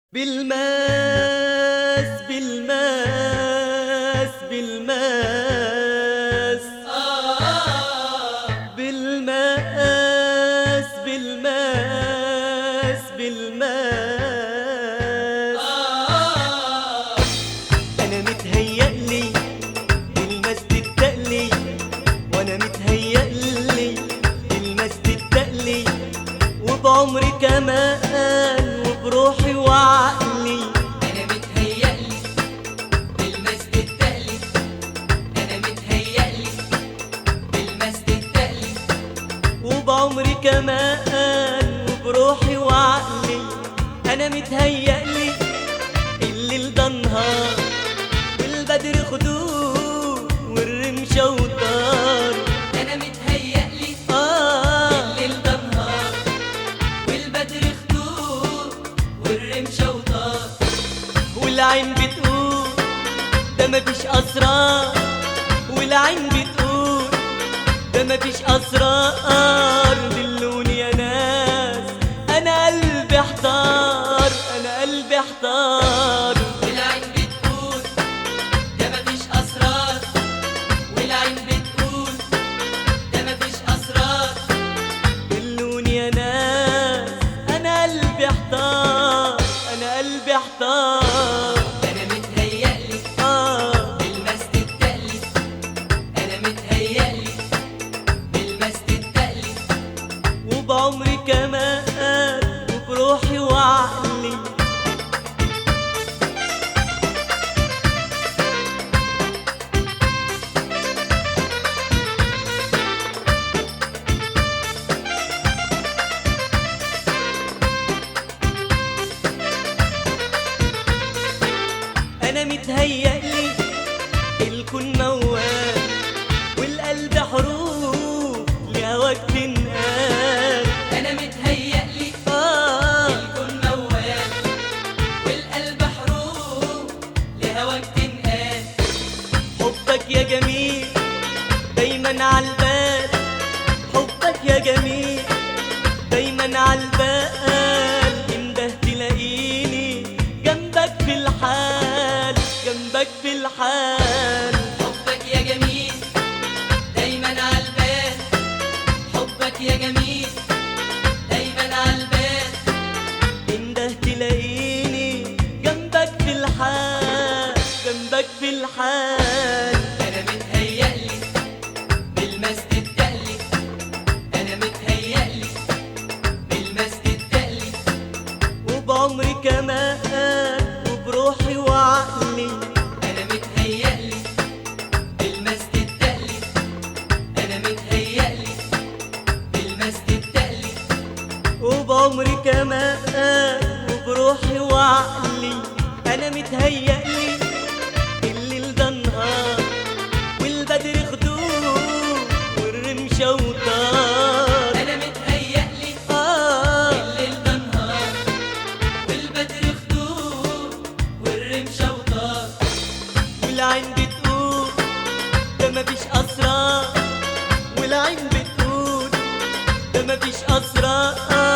بالماس بالماس بالماس بالماس بالماس بالماس انا متهيألي بالماس تتقلي وانا متهيألي بالماس تتقلي وبعمري كمان وبروحي وعقلي انا متهيألي بالمسد التقلي انا متهيألي بالمسد التقلي وبعمري كمان وبروحي وعقلي انا متهيألي الليل ده نهار والبدر خدود والرمشة وطار انا متهيألي آه الليل ده نهار والبدر خدود والرمشة وطار والعين بتقول ده مفيش اسرار والعين بتقول ده مفيش اسرار دلوني يا ناس انا قلبي احتار انا قلبي احتار والعين بتقول ده مفيش اسرار والعين بتقول ده مفيش اسرار دلوني يا ناس انا قلبي احتار انا قلبي احتار انا متهيألي آه بالمسد التقلي انا متهيألي بالمسد التقلي وبعمري كمان وبروحي وعقلي انا متهيألي الكون موال والقلب حروف لهواك تنقال انا متهيألي آه الكون موال والقلب حروف لهواك تنقال حبك يا جميل دايما عالبال حبك يا جميل دايما عالبال انده تلاقيني جنبك في الحال جنبك في الحال حبك يا جميل دايما عالبال حبك يا جميل دايما عالبال انده تلاقيني جنبك في الحال جنبك في الحال انا متهيألي بالمسد التقلي انا متهيألي بالمسد التقلي وبعمري كمان وبروحي وعقلي انا متهيألي بالمسد التقلي انا متهيألي بالمسد التقلي وبعمري كمان وبروحي وعقلي انا متهيألي الليل ده نهار والبدر خدود والرمشة وطار انا متهيألي آه الليل ده نهار والبدر خدود والرمشة وطار والعين بتقول ده مفيش اسرار والعين بتقول ده مفيش اسرار